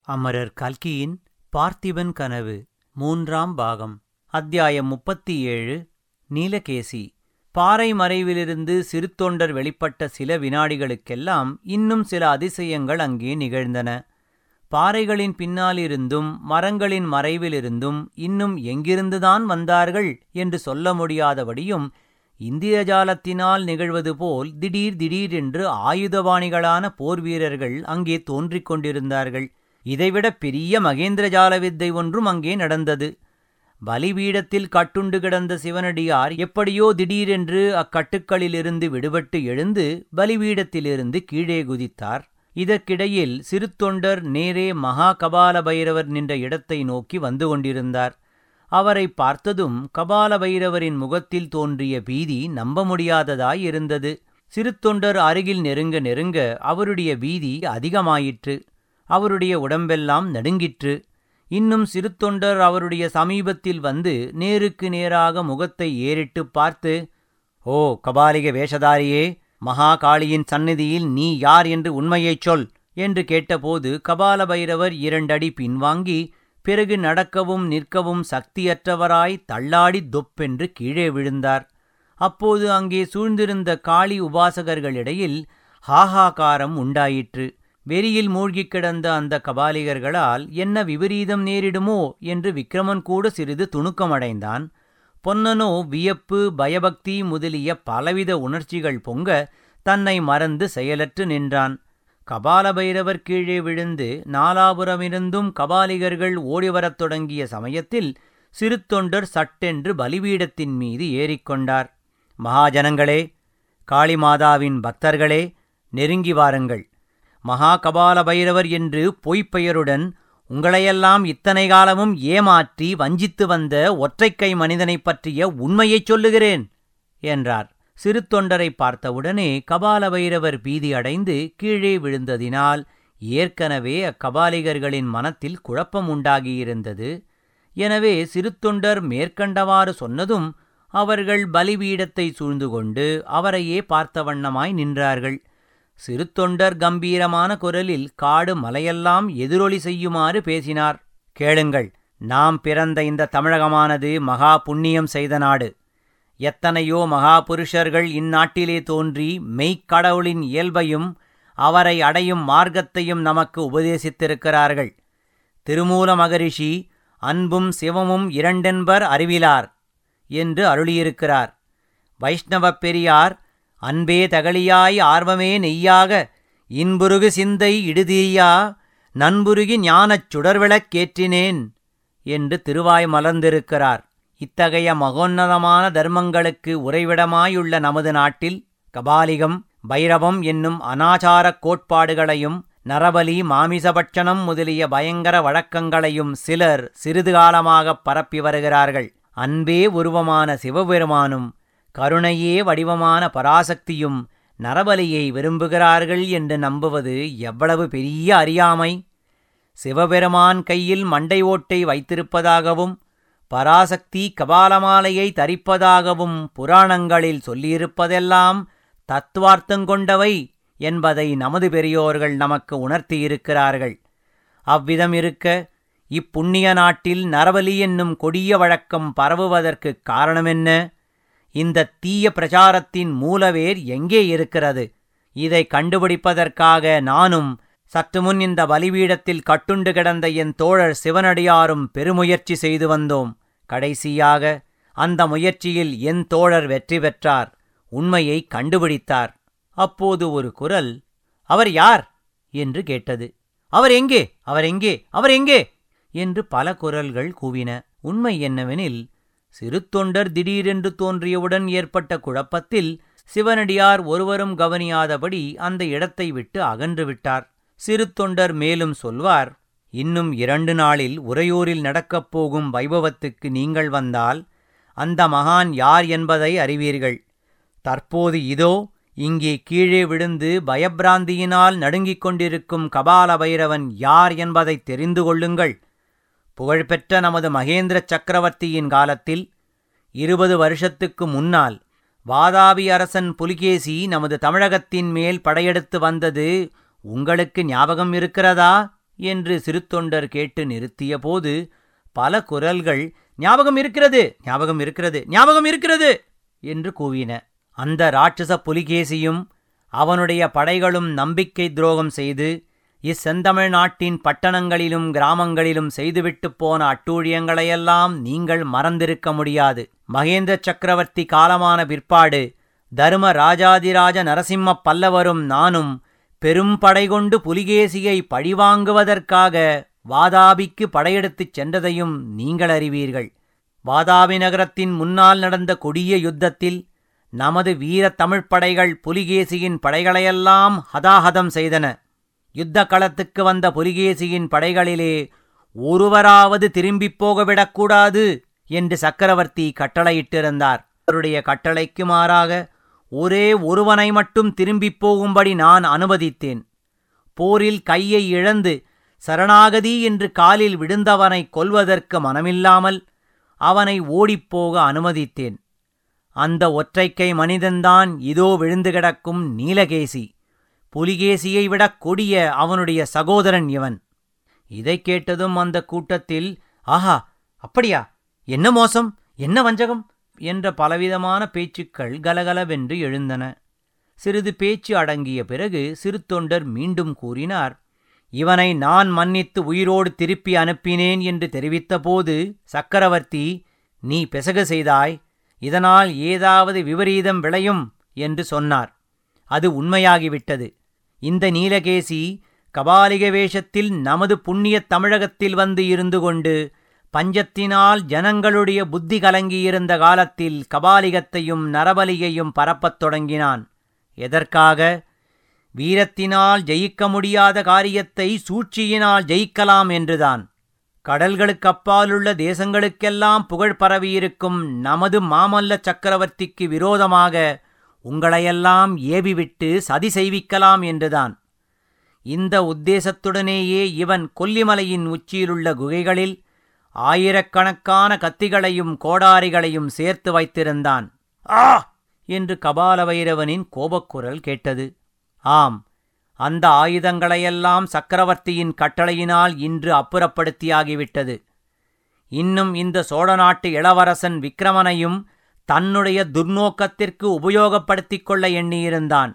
அமரர் கல்கியின் பார்த்திபன் கனவு மூன்றாம் பாகம் அத்தியாயம் முப்பத்தி ஏழு நீலகேசி பாறை மறைவிலிருந்து சிறுத்தொண்டர் வெளிப்பட்ட சில வினாடிகளுக்கெல்லாம் இன்னும் சில அதிசயங்கள் அங்கே நிகழ்ந்தன பாறைகளின் பின்னாலிருந்தும் மரங்களின் மறைவிலிருந்தும் இன்னும் எங்கிருந்துதான் வந்தார்கள் என்று சொல்ல முடியாதபடியும் இந்திரஜாலத்தினால் நிகழ்வது போல் திடீர் திடீரென்று ஆயுதபாணிகளான போர்வீரர்கள் அங்கே தோன்றிக் கொண்டிருந்தார்கள் இதைவிட பெரிய மகேந்திரஜால வித்தை ஒன்றும் அங்கே நடந்தது பலிபீடத்தில் கட்டுண்டு கிடந்த சிவனடியார் எப்படியோ திடீரென்று அக்கட்டுக்களிலிருந்து விடுபட்டு எழுந்து பலிபீடத்திலிருந்து கீழே குதித்தார் இதற்கிடையில் சிறுத்தொண்டர் நேரே மகா கபால பைரவர் நின்ற இடத்தை நோக்கி வந்து கொண்டிருந்தார் அவரை பார்த்ததும் கபால பைரவரின் முகத்தில் தோன்றிய பீதி நம்ப முடியாததாய் இருந்தது சிறுத்தொண்டர் அருகில் நெருங்க நெருங்க அவருடைய பீதி அதிகமாயிற்று அவருடைய உடம்பெல்லாம் நடுங்கிற்று இன்னும் சிறுத்தொண்டர் அவருடைய சமீபத்தில் வந்து நேருக்கு நேராக முகத்தை ஏறிட்டு பார்த்து ஓ கபாலிக வேஷதாரியே மகாகாளியின் சந்நிதியில் நீ யார் என்று உண்மையைச் சொல் என்று கேட்டபோது கபால பைரவர் இரண்டடி பின்வாங்கி பிறகு நடக்கவும் நிற்கவும் சக்தியற்றவராய் தள்ளாடி தொப்பென்று கீழே விழுந்தார் அப்போது அங்கே சூழ்ந்திருந்த காளி உபாசகர்களிடையில் ஹாஹாகாரம் உண்டாயிற்று வெறியில் மூழ்கிக் கிடந்த அந்த கபாலிகர்களால் என்ன விபரீதம் நேரிடுமோ என்று விக்ரமன் கூட சிறிது துணுக்கமடைந்தான் பொன்னனோ வியப்பு பயபக்தி முதலிய பலவித உணர்ச்சிகள் பொங்க தன்னை மறந்து செயலற்று நின்றான் கபாலபைரவர் கீழே விழுந்து நாலாபுரமிருந்தும் கபாலிகர்கள் ஓடிவரத் தொடங்கிய சமயத்தில் சிறுத்தொண்டர் சட்டென்று பலிபீடத்தின் மீது ஏறிக்கொண்டார் மகாஜனங்களே காளிமாதாவின் பக்தர்களே நெருங்கி வாருங்கள் மகா கபால பைரவர் என்று பொய்ப்பெயருடன் உங்களையெல்லாம் இத்தனை காலமும் ஏமாற்றி வஞ்சித்து வந்த ஒற்றைக்கை மனிதனைப் பற்றிய உண்மையைச் சொல்லுகிறேன் என்றார் சிறு தொண்டரை பார்த்தவுடனே கபால பைரவர் பீதி அடைந்து கீழே விழுந்ததினால் ஏற்கனவே அக்கபாலிகர்களின் மனத்தில் குழப்பம் உண்டாகியிருந்தது எனவே சிறுத்தொண்டர் மேற்கண்டவாறு சொன்னதும் அவர்கள் பலிபீடத்தை சூழ்ந்து கொண்டு அவரையே பார்த்த வண்ணமாய் நின்றார்கள் சிறுத்தொண்டர் கம்பீரமான குரலில் காடு மலையெல்லாம் எதிரொலி செய்யுமாறு பேசினார் கேளுங்கள் நாம் பிறந்த இந்த தமிழகமானது மகா புண்ணியம் செய்த நாடு எத்தனையோ மகா புருஷர்கள் இந்நாட்டிலே தோன்றி மெய்க்கடவுளின் இயல்பையும் அவரை அடையும் மார்க்கத்தையும் நமக்கு உபதேசித்திருக்கிறார்கள் திருமூல மகரிஷி அன்பும் சிவமும் இரண்டென்பர் அறிவிலார் என்று அருளியிருக்கிறார் வைஷ்ணவப் பெரியார் அன்பே தகழியாய் ஆர்வமே நெய்யாக இன்புருகு சிந்தை இடுதீயா நண்புருகி ஞானச் சுடர்விளக்கேற்றினேன் என்று திருவாய் மலர்ந்திருக்கிறார் இத்தகைய மகோன்னதமான தர்மங்களுக்கு உறைவிடமாயுள்ள நமது நாட்டில் கபாலிகம் பைரவம் என்னும் அனாச்சாரக் கோட்பாடுகளையும் நரபலி மாமிசபட்சணம் முதலிய பயங்கர வழக்கங்களையும் சிலர் சிறிது காலமாகப் பரப்பி வருகிறார்கள் அன்பே உருவமான சிவபெருமானும் கருணையே வடிவமான பராசக்தியும் நரபலியை விரும்புகிறார்கள் என்று நம்புவது எவ்வளவு பெரிய அறியாமை சிவபெருமான் கையில் மண்டை ஓட்டை வைத்திருப்பதாகவும் பராசக்தி கபாலமாலையை தரிப்பதாகவும் புராணங்களில் சொல்லியிருப்பதெல்லாம் தத்துவார்த்தங்கொண்டவை என்பதை நமது பெரியோர்கள் நமக்கு உணர்த்தியிருக்கிறார்கள் அவ்விதம் இருக்க இப்புண்ணிய நாட்டில் நரபலி என்னும் கொடிய வழக்கம் பரவுவதற்குக் காரணமென்ன இந்த தீய பிரச்சாரத்தின் மூலவேர் எங்கே இருக்கிறது இதை கண்டுபிடிப்பதற்காக நானும் சற்று முன் இந்த பலிபீடத்தில் கட்டுண்டு கிடந்த என் தோழர் சிவனடியாரும் பெருமுயற்சி செய்து வந்தோம் கடைசியாக அந்த முயற்சியில் என் தோழர் வெற்றி பெற்றார் உண்மையை கண்டுபிடித்தார் அப்போது ஒரு குரல் அவர் யார் என்று கேட்டது அவர் எங்கே அவர் எங்கே அவர் எங்கே என்று பல குரல்கள் கூவின உண்மை என்னவெனில் சிறுத்தொண்டர் திடீரென்று தோன்றியவுடன் ஏற்பட்ட குழப்பத்தில் சிவனடியார் ஒருவரும் கவனியாதபடி அந்த இடத்தை விட்டு அகன்று விட்டார் சிறுத்தொண்டர் மேலும் சொல்வார் இன்னும் இரண்டு நாளில் உறையூரில் நடக்கப் போகும் வைபவத்துக்கு நீங்கள் வந்தால் அந்த மகான் யார் என்பதை அறிவீர்கள் தற்போது இதோ இங்கே கீழே விழுந்து பயப்பிராந்தியினால் நடுங்கிக் கொண்டிருக்கும் கபால பைரவன் யார் என்பதை தெரிந்து கொள்ளுங்கள் புகழ்பெற்ற நமது மகேந்திர சக்கரவர்த்தியின் காலத்தில் இருபது வருஷத்துக்கு முன்னால் வாதாபி அரசன் புலிகேசி நமது தமிழகத்தின் மேல் படையெடுத்து வந்தது உங்களுக்கு ஞாபகம் இருக்கிறதா என்று சிறுத்தொண்டர் கேட்டு நிறுத்திய போது பல குரல்கள் ஞாபகம் இருக்கிறது ஞாபகம் இருக்கிறது ஞாபகம் இருக்கிறது என்று கூவின அந்த ராட்சச புலிகேசியும் அவனுடைய படைகளும் நம்பிக்கை துரோகம் செய்து இச்செந்தமிழ் நாட்டின் பட்டணங்களிலும் கிராமங்களிலும் செய்துவிட்டுப் போன அட்டூழியங்களையெல்லாம் நீங்கள் மறந்திருக்க முடியாது மகேந்திர சக்கரவர்த்தி காலமான பிற்பாடு தரும ராஜாதிராஜ நரசிம்ம பல்லவரும் நானும் பெரும் படை கொண்டு புலிகேசியை பழிவாங்குவதற்காக வாதாபிக்கு படையெடுத்துச் சென்றதையும் நீங்கள் அறிவீர்கள் வாதாபி நகரத்தின் முன்னால் நடந்த கொடிய யுத்தத்தில் நமது வீர தமிழ்ப் படைகள் புலிகேசியின் படைகளையெல்லாம் ஹதாஹதம் செய்தன யுத்த களத்துக்கு வந்த புலிகேசியின் படைகளிலே ஒருவராவது திரும்பிப் போகவிடக்கூடாது என்று சக்கரவர்த்தி கட்டளையிட்டிருந்தார் அவருடைய கட்டளைக்கு மாறாக ஒரே ஒருவனை மட்டும் திரும்பிப் போகும்படி நான் அனுமதித்தேன் போரில் கையை இழந்து சரணாகதி என்று காலில் விழுந்தவனை கொல்வதற்கு மனமில்லாமல் அவனை ஓடிப்போக அனுமதித்தேன் அந்த ஒற்றைக்கை மனிதன்தான் இதோ விழுந்து கிடக்கும் நீலகேசி புலிகேசியை விடக் கொடிய அவனுடைய சகோதரன் இவன் இதைக் கேட்டதும் அந்த கூட்டத்தில் ஆஹா அப்படியா என்ன மோசம் என்ன வஞ்சகம் என்ற பலவிதமான பேச்சுக்கள் கலகலவென்று எழுந்தன சிறிது பேச்சு அடங்கிய பிறகு சிறு தொண்டர் மீண்டும் கூறினார் இவனை நான் மன்னித்து உயிரோடு திருப்பி அனுப்பினேன் என்று தெரிவித்தபோது சக்கரவர்த்தி நீ பெசக செய்தாய் இதனால் ஏதாவது விபரீதம் விளையும் என்று சொன்னார் அது உண்மையாகிவிட்டது இந்த நீலகேசி கபாலிக வேஷத்தில் நமது புண்ணியத் தமிழகத்தில் வந்து இருந்து கொண்டு பஞ்சத்தினால் ஜனங்களுடைய புத்தி கலங்கியிருந்த காலத்தில் கபாலிகத்தையும் நரபலியையும் பரப்பத் தொடங்கினான் எதற்காக வீரத்தினால் ஜெயிக்க முடியாத காரியத்தை சூழ்ச்சியினால் ஜெயிக்கலாம் என்றுதான் கடல்களுக்கப்பாலுள்ள தேசங்களுக்கெல்லாம் புகழ் பரவியிருக்கும் நமது மாமல்ல சக்கரவர்த்திக்கு விரோதமாக உங்களையெல்லாம் ஏவிவிட்டு சதி செய்விக்கலாம் என்றுதான் இந்த உத்தேசத்துடனேயே இவன் கொல்லிமலையின் உச்சியிலுள்ள குகைகளில் ஆயிரக்கணக்கான கத்திகளையும் கோடாரிகளையும் சேர்த்து வைத்திருந்தான் ஆ என்று கபாலவைரவனின் கோபக்குரல் கேட்டது ஆம் அந்த ஆயுதங்களையெல்லாம் சக்கரவர்த்தியின் கட்டளையினால் இன்று அப்புறப்படுத்தியாகிவிட்டது இன்னும் இந்த சோழ நாட்டு இளவரசன் விக்கிரமனையும் தன்னுடைய துர்நோக்கத்திற்கு உபயோகப்படுத்திக் கொள்ள எண்ணியிருந்தான்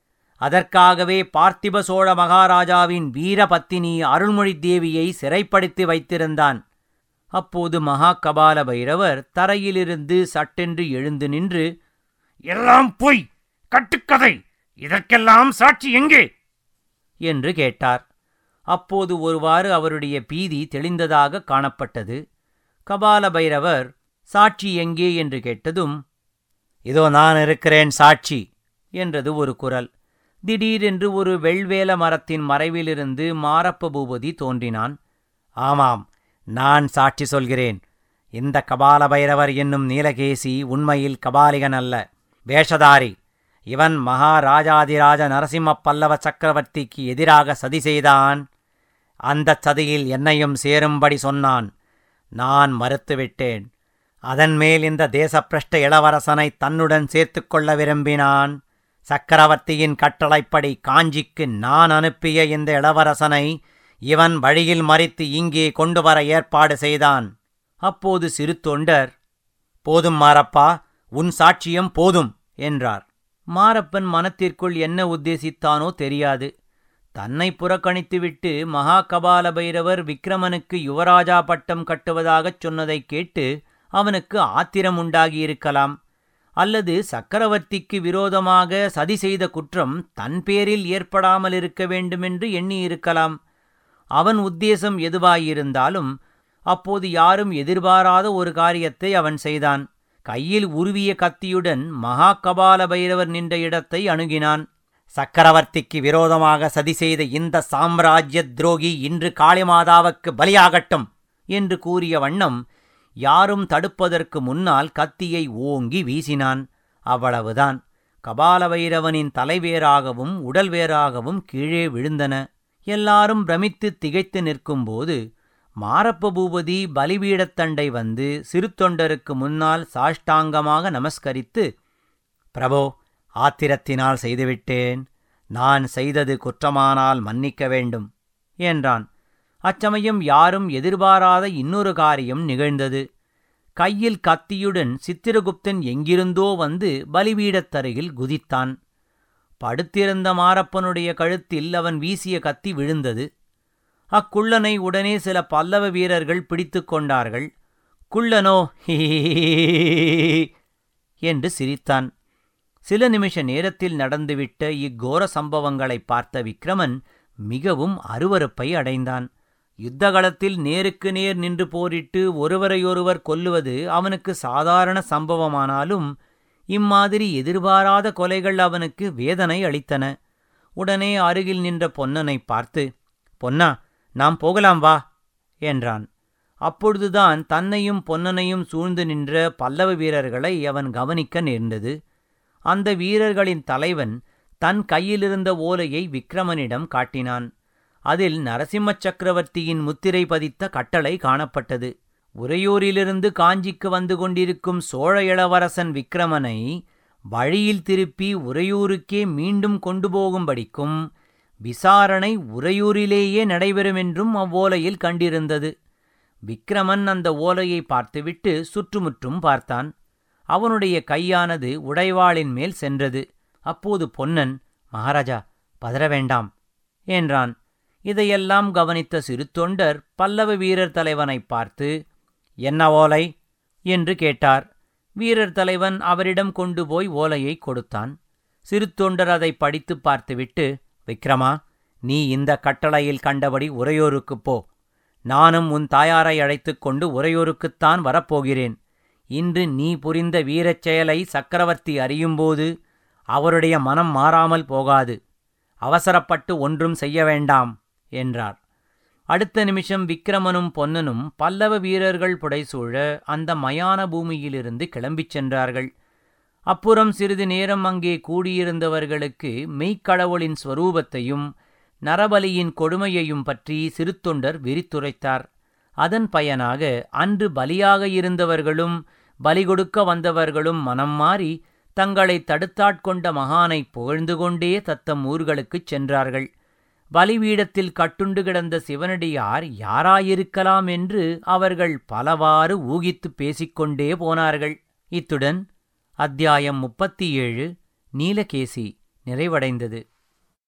அதற்காகவே பார்த்திப சோழ மகாராஜாவின் வீரபத்தினி அருள்மொழி தேவியை சிறைப்படுத்தி வைத்திருந்தான் அப்போது மகா கபால பைரவர் தரையிலிருந்து சட்டென்று எழுந்து நின்று எல்லாம் பொய் கட்டுக்கதை இதற்கெல்லாம் சாட்சி எங்கே என்று கேட்டார் அப்போது ஒருவாறு அவருடைய பீதி தெளிந்ததாக காணப்பட்டது கபால பைரவர் சாட்சி எங்கே என்று கேட்டதும் இதோ நான் இருக்கிறேன் சாட்சி என்றது ஒரு குரல் திடீரென்று ஒரு வெள்வேல மரத்தின் மறைவிலிருந்து மாரப்ப பூபதி தோன்றினான் ஆமாம் நான் சாட்சி சொல்கிறேன் இந்த கபால பைரவர் என்னும் நீலகேசி உண்மையில் கபாலிகன் அல்ல வேஷதாரி இவன் மகாராஜாதிராஜ நரசிம்ம பல்லவ சக்கரவர்த்திக்கு எதிராக சதி செய்தான் அந்தச் சதியில் என்னையும் சேரும்படி சொன்னான் நான் மறுத்துவிட்டேன் அதன்மேல் இந்த தேசப்பிரஷ்ட இளவரசனை தன்னுடன் சேர்த்துக் கொள்ள விரும்பினான் சக்கரவர்த்தியின் கட்டளைப்படி காஞ்சிக்கு நான் அனுப்பிய இந்த இளவரசனை இவன் வழியில் மறித்து இங்கே கொண்டு வர ஏற்பாடு செய்தான் அப்போது சிறு தொண்டர் போதும் மாரப்பா உன் சாட்சியம் போதும் என்றார் மாரப்பன் மனத்திற்குள் என்ன உத்தேசித்தானோ தெரியாது தன்னை புறக்கணித்துவிட்டு மகா கபால பைரவர் விக்ரமனுக்கு யுவராஜா பட்டம் கட்டுவதாகச் சொன்னதைக் கேட்டு அவனுக்கு ஆத்திரம் உண்டாகியிருக்கலாம் அல்லது சக்கரவர்த்திக்கு விரோதமாக சதி செய்த குற்றம் தன் பேரில் ஏற்படாமல் இருக்க வேண்டுமென்று எண்ணியிருக்கலாம் அவன் உத்தேசம் எதுவாயிருந்தாலும் அப்போது யாரும் எதிர்பாராத ஒரு காரியத்தை அவன் செய்தான் கையில் உருவிய கத்தியுடன் மகா கபால பைரவர் நின்ற இடத்தை அணுகினான் சக்கரவர்த்திக்கு விரோதமாக சதி செய்த இந்த சாம்ராஜ்ய துரோகி இன்று காளிமாதாவுக்கு பலியாகட்டும் என்று கூறிய வண்ணம் யாரும் தடுப்பதற்கு முன்னால் கத்தியை ஓங்கி வீசினான் அவ்வளவுதான் கபாலபைரவனின் தலைவேராகவும் உடல் வேறாகவும் கீழே விழுந்தன எல்லாரும் பிரமித்து திகைத்து நிற்கும்போது மாரப்ப பூபதி பலிபீடத்தண்டை வந்து சிறு தொண்டருக்கு முன்னால் சாஷ்டாங்கமாக நமஸ்கரித்து பிரபோ ஆத்திரத்தினால் செய்துவிட்டேன் நான் செய்தது குற்றமானால் மன்னிக்க வேண்டும் என்றான் அச்சமயம் யாரும் எதிர்பாராத இன்னொரு காரியம் நிகழ்ந்தது கையில் கத்தியுடன் சித்திரகுப்தன் எங்கிருந்தோ வந்து பலிபீடத்தருகில் குதித்தான் படுத்திருந்த மாரப்பனுடைய கழுத்தில் அவன் வீசிய கத்தி விழுந்தது அக்குள்ளனை உடனே சில பல்லவ வீரர்கள் பிடித்துக் கொண்டார்கள் குள்ளனோ ஹீ என்று சிரித்தான் சில நிமிஷ நேரத்தில் நடந்துவிட்ட இக்கோர சம்பவங்களை பார்த்த விக்ரமன் மிகவும் அருவருப்பை அடைந்தான் யுத்தகளத்தில் நேருக்கு நேர் நின்று போரிட்டு ஒருவரையொருவர் கொல்லுவது அவனுக்கு சாதாரண சம்பவமானாலும் இம்மாதிரி எதிர்பாராத கொலைகள் அவனுக்கு வேதனை அளித்தன உடனே அருகில் நின்ற பொன்னனை பார்த்து பொன்னா நாம் போகலாம் வா என்றான் அப்பொழுதுதான் தன்னையும் பொன்னனையும் சூழ்ந்து நின்ற பல்லவ வீரர்களை அவன் கவனிக்க நேர்ந்தது அந்த வீரர்களின் தலைவன் தன் கையிலிருந்த ஓலையை விக்ரமனிடம் காட்டினான் அதில் நரசிம்ம சக்கரவர்த்தியின் முத்திரை பதித்த கட்டளை காணப்பட்டது உறையூரிலிருந்து காஞ்சிக்கு வந்து கொண்டிருக்கும் சோழ இளவரசன் விக்ரமனை வழியில் திருப்பி உறையூருக்கே மீண்டும் கொண்டு போகும்படிக்கும் விசாரணை உறையூரிலேயே நடைபெறுமென்றும் அவ்வோலையில் கண்டிருந்தது விக்ரமன் அந்த ஓலையை பார்த்துவிட்டு சுற்றுமுற்றும் பார்த்தான் அவனுடைய கையானது உடைவாளின் மேல் சென்றது அப்போது பொன்னன் மகாராஜா பதற வேண்டாம் என்றான் இதையெல்லாம் கவனித்த சிறு தொண்டர் பல்லவ வீரர் தலைவனை பார்த்து என்ன ஓலை என்று கேட்டார் வீரர் தலைவன் அவரிடம் கொண்டு போய் ஓலையை கொடுத்தான் சிறு தொண்டர் அதை படித்து பார்த்துவிட்டு விக்ரமா நீ இந்த கட்டளையில் கண்டபடி உறையோருக்குப் போ நானும் உன் தாயாரை அழைத்துக் கொண்டு உறையூருக்குத்தான் வரப்போகிறேன் இன்று நீ புரிந்த வீரச் செயலை சக்கரவர்த்தி அறியும்போது அவருடைய மனம் மாறாமல் போகாது அவசரப்பட்டு ஒன்றும் செய்ய வேண்டாம் என்றார் அடுத்த நிமிஷம் விக்கிரமனும் பொன்னனும் பல்லவ வீரர்கள் புடைசூழ அந்த மயான பூமியிலிருந்து கிளம்பிச் சென்றார்கள் அப்புறம் சிறிது நேரம் அங்கே கூடியிருந்தவர்களுக்கு மெய்க்கடவுளின் ஸ்வரூபத்தையும் நரபலியின் கொடுமையையும் பற்றி சிறுத்தொண்டர் விரித்துரைத்தார் அதன் பயனாக அன்று பலியாக இருந்தவர்களும் பலி கொடுக்க வந்தவர்களும் மனம் மாறி தங்களை தடுத்தாட்கொண்ட மகானை புகழ்ந்து கொண்டே தத்தம் ஊர்களுக்குச் சென்றார்கள் பலிபீடத்தில் கட்டுண்டு கிடந்த சிவனடியார் யாராயிருக்கலாம் என்று அவர்கள் பலவாறு ஊகித்துப் பேசிக்கொண்டே போனார்கள் இத்துடன் அத்தியாயம் முப்பத்தி ஏழு நீலகேசி நிறைவடைந்தது